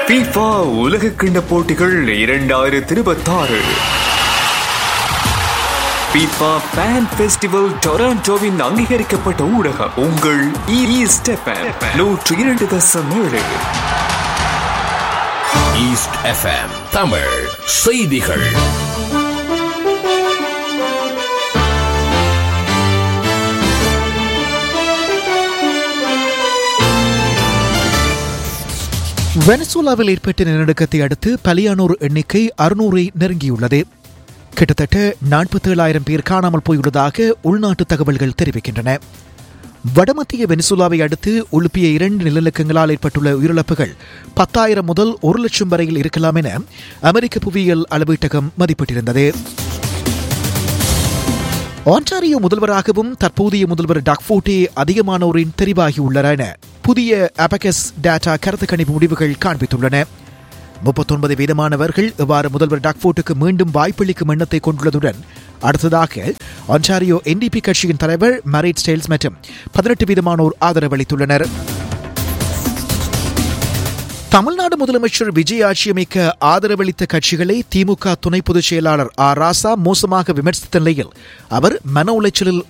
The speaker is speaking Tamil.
FIFA உலக கிண்ண போட்டிகள் இரண்டாயிரத்தி இருபத்தாறு FIFA Fan Festival டொராண்டோவின் அங்கீகரிக்கப்பட்ட ஊடகம் உங்கள் ஈஸ்ட் நூற்று இரண்டு தசம் ஏழு ஈஸ்ட் எஃப்எம் தமிழ் செய்திகள் வெனசுலாவில் ஏற்பட்ட நிலநடுக்கத்தை அடுத்து பலியானோர் எண்ணிக்கை அறுநூறை நெருங்கியுள்ளது கிட்டத்தட்ட நாற்பத்தேழாயிரம் பேர் காணாமல் போயுள்ளதாக உள்நாட்டு தகவல்கள் தெரிவிக்கின்றன வடமத்திய வெனிசுலாவை அடுத்து உலுப்பிய இரண்டு நிலநடுக்கங்களால் ஏற்பட்டுள்ள உயிரிழப்புகள் பத்தாயிரம் முதல் ஒரு லட்சம் வரையில் இருக்கலாம் என அமெரிக்க புவியியல் அளவீட்டகம் மதிப்பிட்டிருந்தது ஆன்டாரியோ முதல்வராகவும் தற்போதைய முதல்வர் டக்ஃபோர்டே அதிகமானோரின் தெரிவாகியுள்ளனர் என புதிய அபகஸ் டேட்டா கருத்து கணிப்பு முடிவுகள் காண்பித்துள்ளன முப்பத்தொன்பது வீதமானவர்கள் இவ்வாறு முதல்வர் டக்ஃபோர்ட்டுக்கு மீண்டும் வாய்ப்பளிக்கும் எண்ணத்தை கொண்டுள்ளதுடன் அடுத்ததாக ஆன்டாரியோ என்டிபி கட்சியின் தலைவர் மரேட் ஸ்டேல்ஸ் மற்றும் பதினெட்டு வீதமானோர் ஆதரவளித்துள்ளனர் தமிழ்நாடு முதலமைச்சர் விஜய் ஆட்சியமைக்க ஆதரவளித்த கட்சிகளை திமுக துணை பொதுச் செயலாளர் ஆர் ராசா மோசமாக விமர்சித்த நிலையில் அவர் மன உளைச்சலில்